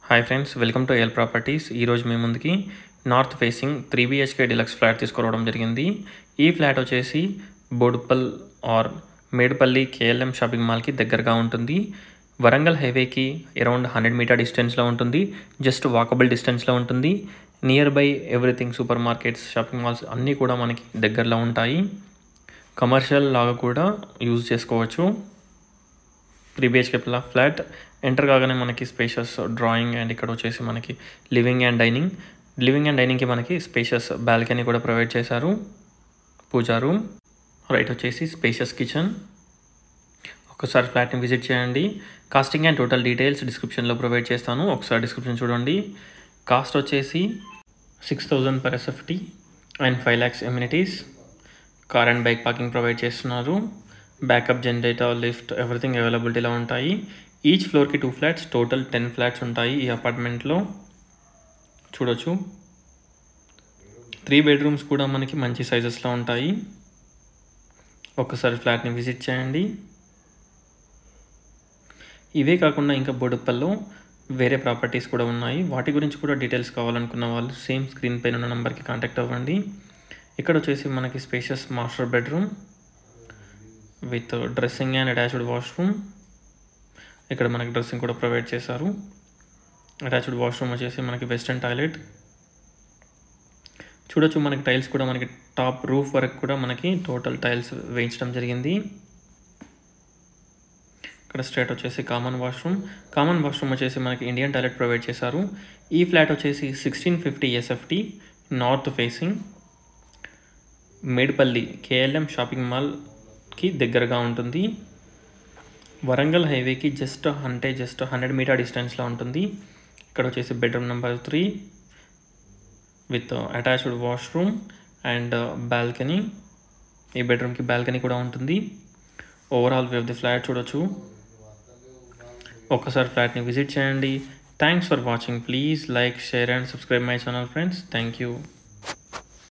hi friends welcome to L properties ఈరోజు మీ ముందుకి north facing three BHK deluxe flat తీసుకురావడం జరిగింది ఈ ఫ్లాట్ వచ్చేసి Boduppal or Medipally KLM shopping మాల్కి దగ్గరగా ఉంటుంది వరంగల్ హైవేకి అరౌండ్ హండ్రెడ్ మీటర్ డిస్టెన్స్లో ఉంటుంది జస్ట్ వాకబుల్ డిస్టెన్స్లో ఉంటుంది nearby everything supermarkets shopping malls అన్నీ కూడా మనకి దగ్గరలో ఉంటాయి కమర్షియల్ లాగా కూడా యూజ్ చేసుకోవచ్చు త్రీ బిహెచ్కే ఫ్లాట్ ఎంటర్ కాగానే మనకి స్పేషియస్ డ్రాయింగ్ అండ్ ఇక్కడ వచ్చేసి మనకి living and dining living and డైనింగ్కి మనకి స్పేషియస్ బాల్కనీ కూడా ప్రొవైడ్ చేశారు పూజా రూమ్ రైట్ వచ్చేసి స్పేషియస్ కిచెన్ ఒకసారి ఫ్లాట్ని విజిట్ చేయండి కాస్టింగ్ అండ్ టోటల్ డీటెయిల్స్ డిస్క్రిప్షన్లో ప్రొవైడ్ చేస్తాను ఒకసారి డిస్క్రిప్షన్ చూడండి కాస్ట్ వచ్చేసి six thousand per SFT and five lakhs amenities car and bike parking provide చేస్తున్నారు బ్యాకప్ జనరేటర్ లిఫ్ట్ ఎవ్రీథింగ్ అవైలబిలిటీలో ఉంటాయి ఈచ్ ఫ్లోర్కి two flats total ten flats ఉంటాయి ఈ అపార్ట్మెంట్లో చూడొచ్చు త్రీ బెడ్రూమ్స్ కూడా మనకి మంచి సైజెస్లో ఉంటాయి ఒక్కసారి ఫ్లాట్ని విజిట్ చేయండి ఇవే కాకుండా ఇంకా బొడుప్పల్లో వేరే ప్రాపర్టీస్ కూడా ఉన్నాయి వాటి గురించి కూడా డీటెయిల్స్ కావాలనుకున్న వాళ్ళు సేమ్ స్క్రీన్ పైన ఉన్న నెంబర్కి కాంటాక్ట్ అవ్వండి ఇక్కడ వచ్చేసి మనకి spacious master bedroom with dressing and attached washroom ఇక్కడ మనకి డ్రెస్సింగ్ కూడా ప్రొవైడ్ చేశారు అటాచ్డ్ వాష్రూమ్ వచ్చేసి మనకి వెస్టర్న్ టాయిలెట్ చూడొచ్చు మనకి టైల్స్ కూడా మనకి టాప్ రూఫ్ వరకు కూడా మనకి టోటల్ టైల్స్ వేయించడం జరిగింది ఇక్కడ స్ట్రేట్ వచ్చేసి కామన్ వాష్రూమ్ కామన్ వాష్రూమ్ వచ్చేసి మనకి ఇండియన్ టాయిలెట్ ప్రొవైడ్ చేశారు ఈ ఫ్లాట్ వచ్చేసి sixteen fifty SFT north facing Medipally KLM shopping మాల్కి దగ్గరగా ఉంటుంది వరంగల్ హైవేకి జస్ట్ అంటే జస్ట్ హండ్రెడ్ మీటర్ డిస్టెన్స్లో ఉంటుంది ఇక్కడ వచ్చేసి bedroom number three with attached washroom and balcony ఈ బెడ్రూమ్కి బాల్కనీ కూడా ఉంటుంది overall view of the flat చూడొచ్చు ఒక్కసారి ఫ్లాట్ని విజిట్ చేయండి thanks for watching please like share and subscribe my channel friends thank you